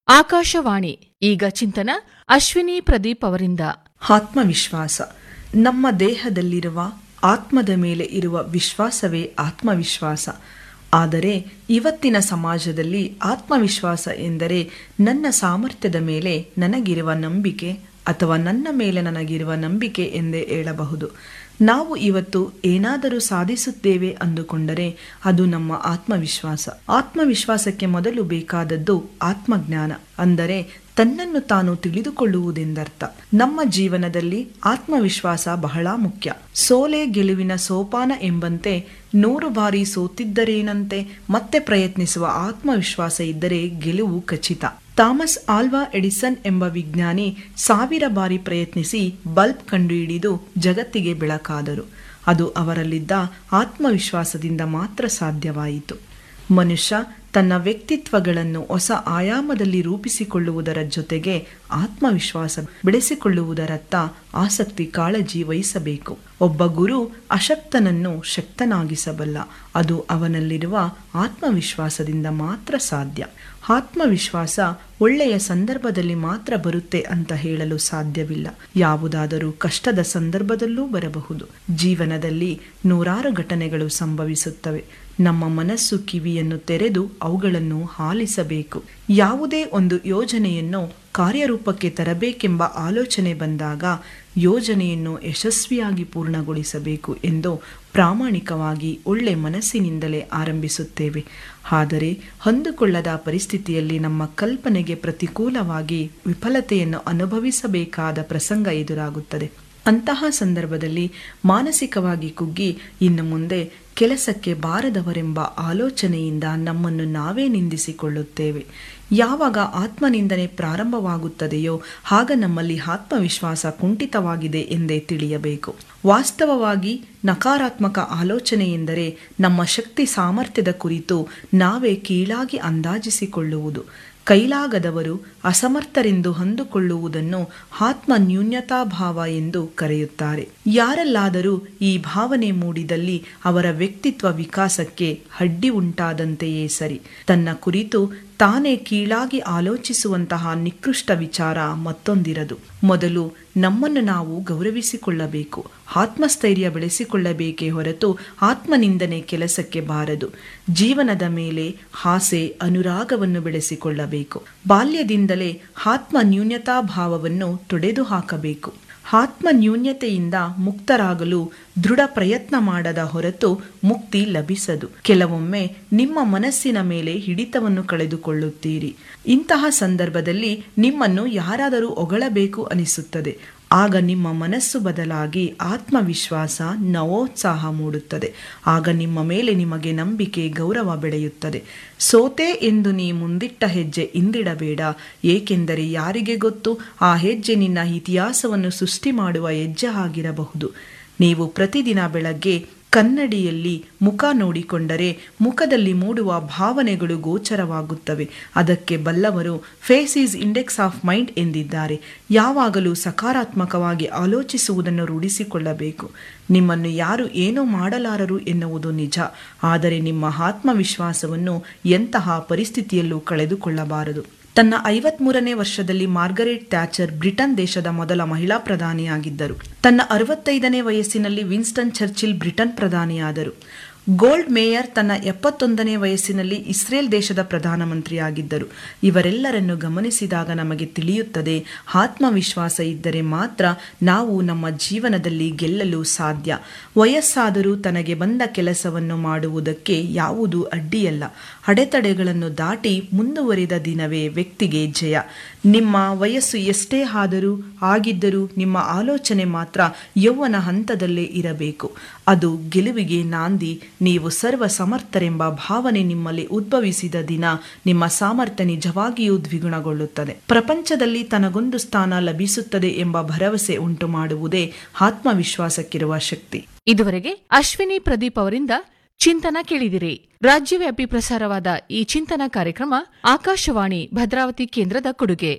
ಆಕಾಶವಾಣಿ ಈಗ ಚಿಂತನ ಅಶ್ವಿನಿ ಪ್ರದೀಪ್ ಅವರಿಂದ ಆತ್ಮವಿಶ್ವಾಸ ನಮ್ಮ ದೇಹದಲ್ಲಿರುವ ಆತ್ಮದ ಮೇಲೆ ಇರುವ ವಿಶ್ವಾಸವೇ ಆತ್ಮವಿಶ್ವಾಸ ಆದರೆ ಇವತ್ತಿನ ಸಮಾಜದಲ್ಲಿ ಆತ್ಮವಿಶ್ವಾಸ ಎಂದರೆ ನನ್ನ ಸಾಮರ್ಥ್ಯದ ಮೇಲೆ ನನಗಿರುವ ನಂಬಿಕೆ ಅಥವಾ ನನ್ನ ಮೇಲೆ ನನಗಿರುವ ನಂಬಿಕೆ ಎಂದೇ ಹೇಳಬಹುದು ನಾವು ಇವತ್ತು ಏನಾದರೂ ಸಾಧಿಸುತ್ತೇವೆ ಅಂದುಕೊಂಡರೆ ಅದು ನಮ್ಮ ಆತ್ಮವಿಶ್ವಾಸ ಆತ್ಮವಿಶ್ವಾಸಕ್ಕೆ ಮೊದಲು ಬೇಕಾದದ್ದು ಆತ್ಮಜ್ಞಾನ ಅಂದರೆ ತನ್ನನ್ನು ತಾನು ತಿಳಿದುಕೊಳ್ಳುವುದೆಂದರ್ಥ ನಮ್ಮ ಜೀವನದಲ್ಲಿ ಆತ್ಮವಿಶ್ವಾಸ ಬಹಳ ಮುಖ್ಯ ಸೋಲೆ ಗೆಲುವಿನ ಸೋಪಾನ ಎಂಬಂತೆ ನೂರು ಬಾರಿ ಸೋತಿದ್ದರೇನಂತೆ ಮತ್ತೆ ಪ್ರಯತ್ನಿಸುವ ಆತ್ಮವಿಶ್ವಾಸ ಇದ್ದರೆ ಗೆಲುವು ಖಚಿತ ಥಾಮಸ್ ಆಲ್ವಾ ಎಡಿಸನ್ ಎಂಬ ವಿಜ್ಞಾನಿ ಸಾವಿರ ಬಾರಿ ಪ್ರಯತ್ನಿಸಿ ಬಲ್ಬ್ ಕಂಡುಹಿಡಿದು ಜಗತ್ತಿಗೆ ಬೆಳಕಾದರು ಅದು ಅವರಲ್ಲಿದ್ದ ಆತ್ಮವಿಶ್ವಾಸದಿಂದ ಮಾತ್ರ ಸಾಧ್ಯವಾಯಿತು ಮನುಷ್ಯ ತನ್ನ ವ್ಯಕ್ತಿತ್ವಗಳನ್ನು ಹೊಸ ಆಯಾಮದಲ್ಲಿ ರೂಪಿಸಿಕೊಳ್ಳುವುದರ ಜೊತೆಗೆ ಆತ್ಮವಿಶ್ವಾಸ ಬೆಳೆಸಿಕೊಳ್ಳುವುದರತ್ತ ಆಸಕ್ತಿ ಕಾಳಜಿ ವಹಿಸಬೇಕು ಒಬ್ಬ ಗುರು ಅಶಕ್ತನನ್ನು ಶಕ್ತನಾಗಿಸಬಲ್ಲ ಅದು ಅವನಲ್ಲಿರುವ ಆತ್ಮವಿಶ್ವಾಸದಿಂದ ಮಾತ್ರ ಸಾಧ್ಯ ಆತ್ಮವಿಶ್ವಾಸ ಒಳ್ಳೆಯ ಸಂದರ್ಭದಲ್ಲಿ ಮಾತ್ರ ಬರುತ್ತೆ ಅಂತ ಹೇಳಲು ಸಾಧ್ಯವಿಲ್ಲ ಯಾವುದಾದರೂ ಕಷ್ಟದ ಸಂದರ್ಭದಲ್ಲೂ ಬರಬಹುದು ಜೀವನದಲ್ಲಿ ನೂರಾರು ಘಟನೆಗಳು ಸಂಭವಿಸುತ್ತವೆ ನಮ್ಮ ಮನಸ್ಸು ಕಿವಿಯನ್ನು ತೆರೆದು ಅವುಗಳನ್ನು ಆಲಿಸಬೇಕು ಯಾವುದೇ ಒಂದು ಯೋಜನೆಯನ್ನು ಕಾರ್ಯರೂಪಕ್ಕೆ ತರಬೇಕೆಂಬ ಆಲೋಚನೆ ಬಂದಾಗ ಯೋಜನೆಯನ್ನು ಯಶಸ್ವಿಯಾಗಿ ಪೂರ್ಣಗೊಳಿಸಬೇಕು ಎಂದು ಪ್ರಾಮಾಣಿಕವಾಗಿ ಒಳ್ಳೆ ಮನಸ್ಸಿನಿಂದಲೇ ಆರಂಭಿಸುತ್ತೇವೆ ಆದರೆ ಹೊಂದಿಕೊಳ್ಳದ ಪರಿಸ್ಥಿತಿಯಲ್ಲಿ ನಮ್ಮ ಕಲ್ಪನೆಗೆ ಪ್ರತಿಕೂಲವಾಗಿ ವಿಫಲತೆಯನ್ನು ಅನುಭವಿಸಬೇಕಾದ ಪ್ರಸಂಗ ಎದುರಾಗುತ್ತದೆ ಅಂತಹ ಸಂದರ್ಭದಲ್ಲಿ ಮಾನಸಿಕವಾಗಿ ಕುಗ್ಗಿ ಇನ್ನು ಮುಂದೆ ಕೆಲಸಕ್ಕೆ ಬಾರದವರೆಂಬ ಆಲೋಚನೆಯಿಂದ ನಮ್ಮನ್ನು ನಾವೇ ನಿಂದಿಸಿಕೊಳ್ಳುತ್ತೇವೆ ಯಾವಾಗ ಆತ್ಮನಿಂದನೆ ಪ್ರಾರಂಭವಾಗುತ್ತದೆಯೋ ಆಗ ನಮ್ಮಲ್ಲಿ ಆತ್ಮವಿಶ್ವಾಸ ಕುಂಠಿತವಾಗಿದೆ ಎಂದೇ ತಿಳಿಯಬೇಕು ವಾಸ್ತವವಾಗಿ ನಕಾರಾತ್ಮಕ ಆಲೋಚನೆ ಎಂದರೆ ನಮ್ಮ ಶಕ್ತಿ ಸಾಮರ್ಥ್ಯದ ಕುರಿತು ನಾವೇ ಕೀಳಾಗಿ ಅಂದಾಜಿಸಿಕೊಳ್ಳುವುದು ಕೈಲಾಗದವರು ಅಸಮರ್ಥರೆಂದು ಅಂದುಕೊಳ್ಳುವುದನ್ನು ಆತ್ಮ ನ್ಯೂನ್ಯತಾಭಾವ ಎಂದು ಕರೆಯುತ್ತಾರೆ ಯಾರಲ್ಲಾದರೂ ಈ ಭಾವನೆ ಮೂಡಿದಲ್ಲಿ ಅವರ ವ್ಯಕ್ತಿತ್ವ ವಿಕಾಸಕ್ಕೆ ಅಡ್ಡಿ ಉಂಟಾದಂತೆಯೇ ಸರಿ ತನ್ನ ಕುರಿತು ತಾನೇ ಕೀಳಾಗಿ ಆಲೋಚಿಸುವಂತಹ ನಿಕೃಷ್ಟ ವಿಚಾರ ಮತ್ತೊಂದಿರದು ಮೊದಲು ನಮ್ಮನ್ನು ನಾವು ಗೌರವಿಸಿಕೊಳ್ಳಬೇಕು ಆತ್ಮಸ್ಥೈರ್ಯ ಬೆಳೆಸಿಕೊಳ್ಳಬೇಕೇ ಹೊರತು ಆತ್ಮನಿಂದನೆ ಕೆಲಸಕ್ಕೆ ಬಾರದು ಜೀವನದ ಮೇಲೆ ಆಸೆ ಅನುರಾಗವನ್ನು ಬೆಳೆಸಿಕೊಳ್ಳಬೇಕು ಬಾಲ್ಯದಿಂದಲೇ ಆತ್ಮ ನ್ಯೂನ್ಯತಾಭಾವವನ್ನು ತೊಡೆದು ಹಾಕಬೇಕು ಆತ್ಮ ನ್ಯೂನ್ಯತೆಯಿಂದ ಮುಕ್ತರಾಗಲು ದೃಢ ಪ್ರಯತ್ನ ಮಾಡದ ಹೊರತು ಮುಕ್ತಿ ಲಭಿಸದು ಕೆಲವೊಮ್ಮೆ ನಿಮ್ಮ ಮನಸ್ಸಿನ ಮೇಲೆ ಹಿಡಿತವನ್ನು ಕಳೆದುಕೊಳ್ಳುತ್ತೀರಿ ಇಂತಹ ಸಂದರ್ಭದಲ್ಲಿ ನಿಮ್ಮನ್ನು ಯಾರಾದರೂ ಹೊಗಳಬೇಕು ಅನಿಸುತ್ತದೆ ಆಗ ನಿಮ್ಮ ಮನಸ್ಸು ಬದಲಾಗಿ ಆತ್ಮವಿಶ್ವಾಸ ನವೋತ್ಸಾಹ ಮೂಡುತ್ತದೆ ಆಗ ನಿಮ್ಮ ಮೇಲೆ ನಿಮಗೆ ನಂಬಿಕೆ ಗೌರವ ಬೆಳೆಯುತ್ತದೆ ಸೋತೆ ಎಂದು ನೀ ಮುಂದಿಟ್ಟ ಹೆಜ್ಜೆ ಇಂದಿಡಬೇಡ ಏಕೆಂದರೆ ಯಾರಿಗೆ ಗೊತ್ತು ಆ ಹೆಜ್ಜೆ ನಿನ್ನ ಇತಿಹಾಸವನ್ನು ಸೃಷ್ಟಿ ಮಾಡುವ ಹೆಜ್ಜೆ ಆಗಿರಬಹುದು ನೀವು ಪ್ರತಿದಿನ ಬೆಳಗ್ಗೆ ಕನ್ನಡಿಯಲ್ಲಿ ಮುಖ ನೋಡಿಕೊಂಡರೆ ಮುಖದಲ್ಲಿ ಮೂಡುವ ಭಾವನೆಗಳು ಗೋಚರವಾಗುತ್ತವೆ ಅದಕ್ಕೆ ಬಲ್ಲವರು face is index of mind ಎಂದಿದ್ದಾರೆ ಯಾವಾಗಲೂ ಸಕಾರಾತ್ಮಕವಾಗಿ ಆಲೋಚಿಸುವುದನ್ನು ರೂಢಿಸಿಕೊಳ್ಳಬೇಕು ನಿಮ್ಮನ್ನು ಯಾರು ಏನೂ ಮಾಡಲಾರರು ಎನ್ನುವುದು ನಿಜ ಆದರೆ ನಿಮ್ಮ ಆತ್ಮವಿಶ್ವಾಸವನ್ನು ಎಂತಹ ಪರಿಸ್ಥಿತಿಯಲ್ಲೂ ಕಳೆದುಕೊಳ್ಳಬಾರದು ತನ್ನ ಐವತ್ಮೂರನೇ ವರ್ಷದಲ್ಲಿ ಮಾರ್ಗರೆಟ್ ಥ್ಯಾಚರ್ ಬ್ರಿಟನ್ ದೇಶದ ಮೊದಲ ಮಹಿಳಾ ಪ್ರಧಾನಿಯಾಗಿದ್ದರು ತನ್ನ ಅರವತ್ತೈದನೇ ವಯಸ್ಸಿನಲ್ಲಿ ವಿನ್ಸ್ಟನ್ ಚರ್ಚಿಲ್ ಬ್ರಿಟನ್ ಪ್ರಧಾನಿಯಾದರು ಗೋಲ್ಡ್ ಮೇಯರ್ ತನ್ನ ಎಪ್ಪತ್ತೊಂದನೇ ವಯಸ್ಸಿನಲ್ಲಿ ಇಸ್ರೇಲ್ ದೇಶದ ಪ್ರಧಾನಮಂತ್ರಿಯಾಗಿದ್ದರು ಇವರೆಲ್ಲರನ್ನು ಗಮನಿಸಿದಾಗ ನಮಗೆ ತಿಳಿಯುತ್ತದೆ ಆತ್ಮವಿಶ್ವಾಸ ಇದ್ದರೆ ಮಾತ್ರ ನಾವು ನಮ್ಮ ಜೀವನದಲ್ಲಿ ಗೆಲ್ಲಲು ಸಾಧ್ಯ ವಯಸ್ಸಾದರೂ ತನಗೆ ಬಂದ ಕೆಲಸವನ್ನು ಮಾಡುವುದಕ್ಕೆ ಯಾವುದೂ ಅಡ್ಡಿಯಲ್ಲ ಅಡೆತಡೆಗಳನ್ನು ದಾಟಿ ಮುಂದುವರಿದ ದಿನವೇ ವ್ಯಕ್ತಿಗೆ ಜಯ ನಿಮ್ಮ ವಯಸ್ಸು ಎಷ್ಟೇ ಆದರೂ ಆಗಿದ್ದರೂ ನಿಮ್ಮ ಆಲೋಚನೆ ಮಾತ್ರ ಯೌವನ ಹಂತದಲ್ಲೇ ಇರಬೇಕು ಅದು ಗೆಲುವಿಗೆ ನಾಂದಿ ನೀವು ಸರ್ವ ಸಮರ್ಥರೆಂಬ ಭಾವನೆ ನಿಮ್ಮಲ್ಲಿ ಉದ್ಭವಿಸಿದ ದಿನ ನಿಮ್ಮ ಸಾಮರ್ಥ್ಯ ನಿಜವಾಗಿಯೂ ದ್ವಿಗುಣಗೊಳ್ಳುತ್ತದೆ ಪ್ರಪಂಚದಲ್ಲಿ ತನಗೊಂದು ಸ್ಥಾನ ಲಭಿಸುತ್ತದೆ ಎಂಬ ಭರವಸೆ ಉಂಟು ಮಾಡುವುದೇ ಆತ್ಮವಿಶ್ವಾಸಕ್ಕಿರುವ ಶಕ್ತಿ ಇದುವರೆಗೆ ಅಶ್ವಿನಿ ಪ್ರದೀಪ್ ಅವರಿಂದ ಚಿಂತನ ಕೇಳಿದಿರಿ ರಾಜ್ಯವ್ಯಾಪಿ ಪ್ರಸಾರವಾದ ಈ ಚಿಂತನ ಕಾರ್ಯಕ್ರಮ ಆಕಾಶವಾಣಿ ಭದ್ರಾವತಿ ಕೇಂದ್ರದ ಕೊಡುಗೆ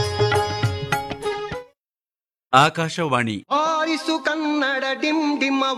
ಆಕಾಶವಾಣಿ ಆರಿಸು ಕನ್ನಡ ಡಿಮ್ ಡಿಮ್ಮ